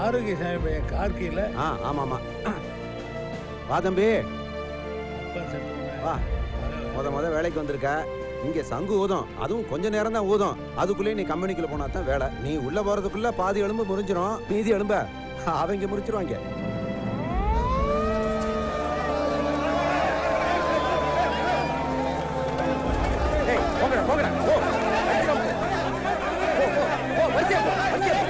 ஆரோக்கியசாமி பையன் கார்கியில் ஆ ஆமா ஆமா வா தம்பி அப்பா செத்தோன்னே வா முத முத வேலைக்கு வந்திருக்க இங்க சங்கு ஊதும் அதுவும் கொஞ்ச நேரம் தான் ஊதும் அதுக்குள்ளே நீ கம்பெனிக்குள்ள போனா தான் வேலை நீ உள்ள போறதுக்குள்ள பாதி எலும்பு முறிஞ்சிரும் மீதி எலும்ப அவங்க முறிச்சிருவாங்க ஏய், போங்கடா, போங்கடா, போ. போ, போ, போ, வரிசையா போ, வரிசையா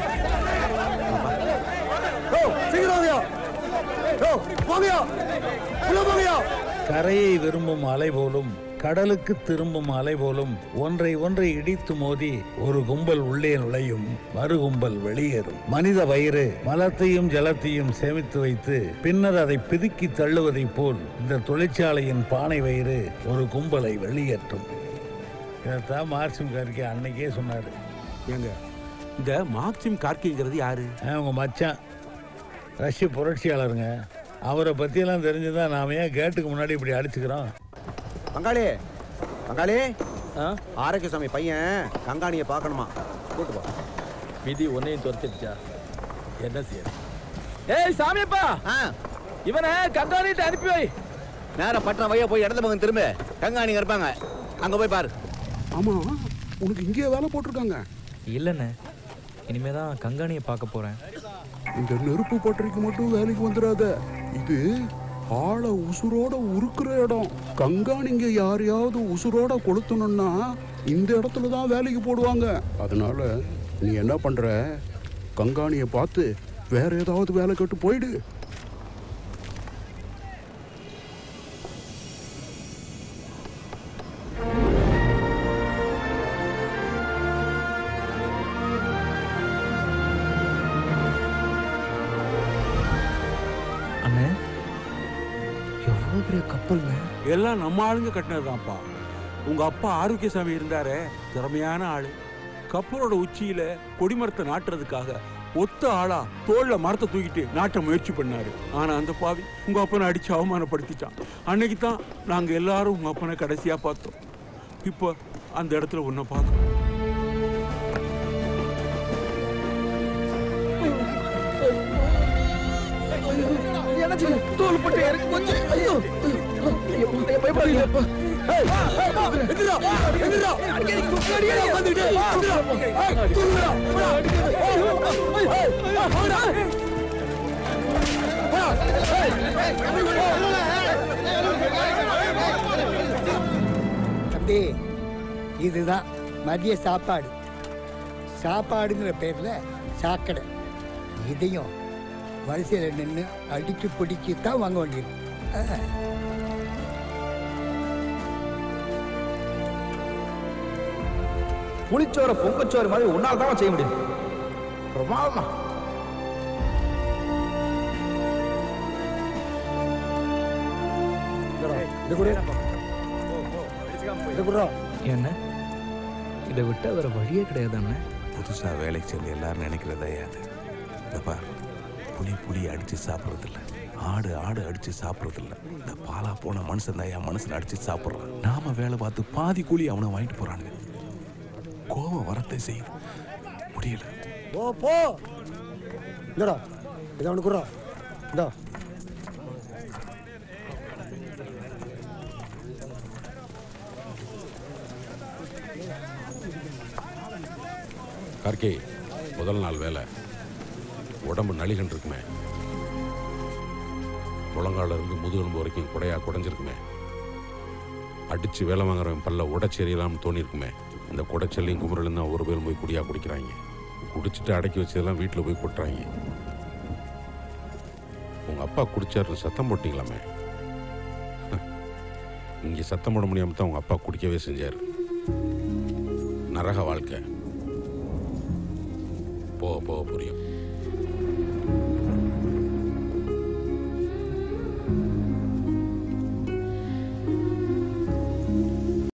போ. ஓ, சீக்கிரம் வாங்கயா. ஓ, போங்கயா. உள்ள போங்கயா. கரையை விரும்பும் அலை போலும் கடலுக்கு திரும்பும் அலை போலும் ஒன்றை ஒன்றை இடித்து மோதி ஒரு கும்பல் உள்ளே நுழையும் மறு கும்பல் வெளியேறும் மனித வயிறு மலத்தையும் ஜலத்தையும் சேமித்து வைத்து பின்னர் அதை பிதுக்கி தள்ளுவதைப் போல் இந்த தொழிற்சாலையின் பானை வயிறு ஒரு கும்பலை வெளியேற்றும் இதைத்தான் மார்க்சிம் கார்கே அன்னைக்கே சொன்னாரு ஏங்க இந்த மார்க்சிம் கார்கிங்கிறது யாரு அவங்க மச்சான் ரஷ்ய புரட்சியாளருங்க அவரை பற்றியெல்லாம் தெரிஞ்சுதான் நாம ஏன் கேட்டுக்கு முன்னாடி இப்படி அடிச்சுக்கிறோம் பங்காளி பங்காளி ஆரோக்கியசாமி பையன் கங்காணியை பார்க்கணுமா கூட்டு போ விதி உன்னையும் துரத்திடுச்சா என்ன செய்ய ஏய் சாமியப்பா இவனை கங்காணிட்டு அனுப்பி வை நேரா பட்டணம் வையா போய் இடத்த பக்கம் திரும்ப கங்காணிங்க இருப்பாங்க அங்க போய் பாரு ஆமா உனக்கு இங்கேயே வேலை போட்டிருக்காங்க இல்லைண்ணே இனிமே தான் கங்காணியை பார்க்க போகிறேன் இந்த நெருப்பு பட்டறைக்கு மட்டும் வேலைக்கு வந்துடாத இது ஆளை உசுரோட உருக்குற இடம் கங்காணிங்க யாரையாவது உசுரோட கொளுத்தணும்னா இந்த இடத்துல தான் வேலைக்கு போடுவாங்க அதனால நீ என்ன பண்ற கங்காணியை பார்த்து வேற ஏதாவது வேலை கட்டு போயிடு அண்ணே எவ்வளோ பெரிய கப்பல்ண்ணே எல்லாம் நம்ம ஆளுங்க கட்டினதுதான்ப்பா உங்க அப்பா ஆரோக்கியசாமி இருந்தாரே திறமையான ஆளு கப்பலோட உச்சியில கொடிமரத்தை நாட்டுறதுக்காக ஒத்த ஆளா தோல்ல மரத்தை தூக்கிட்டு நாட்ட முயற்சி பண்ணாரு ஆனா அந்த பாவி உங்க அப்பனை அடிச்சு அவமானப்படுத்திட்டான் அன்னைக்கு தான் நாங்க எல்லாரும் உங்க அப்பனை கடைசியா பார்த்தோம் இப்போ அந்த இடத்துல உன்னை பார்க்கணும் தோல் போட்டு எனக்கு கொஞ்சம் ஐயோ பயப்படாதீங்க தம்பி இதுதான் மதிய சாப்பாடு சாப்பாடுங்கிற பேர்ல சாக்கடை இதையும் வரிசையில் நின்று அடிச்சு பிடிச்சி தான் வாங்க வேண்டியது ஆ. புளிச்சோர பொங்கச்சோறு மாதிரி உன்னால தான் செய்ய முடியும் பிரமாதமா என்ன இதை விட்டா வேற வழியே கிடையாதாண்ணே புதுசா வேலைக்கு சேர்ந்து எல்லாரும் நினைக்கிறதே அது இந்த பார் புலி புலி அடிச்சு சாப்பிட்றதில்ல ஆடு ஆடு அடிச்சு சாப்பிட்றதில்ல இந்த பாலா போன மனுஷன் தான் என் மனுஷன் அடிச்சு சாப்பிட்றான் நாம வேலை பார்த்து பாதி கூலி அவனை வாங்கிட்டு போறானுங்க கோபம் வரத்தை செய்யுது முடியல போ போ இந்தடா இதை அவனுக்கு குடுறா இந்தா கார்கே முதல் நாள் வேலை உடம்பு நலிகன் இருக்குமே முழங்கால இருந்து முதுகெலும்பு வரைக்கும் குடையா குடைஞ்சிருக்குமே அடிச்சு வேலை வாங்குறவன் பல்ல உடச்சி எறியலாம்னு தோணிருக்குமே இந்த குடைச்சல்லையும் குமுறலும் தான் ஒரு பேர் போய் குடியா குடிக்கிறாங்க குடிச்சிட்டு அடக்கி வச்சதெல்லாம் வீட்டில் போய் கொட்டுறாங்க உங்க அப்பா குடிச்சாருன்னு சத்தம் போட்டீங்களாமே இங்கே சத்தம் போட முடியாம தான் உங்க அப்பா குடிக்கவே செஞ்சார் நரக வாழ்க்கை போக போக புரியும்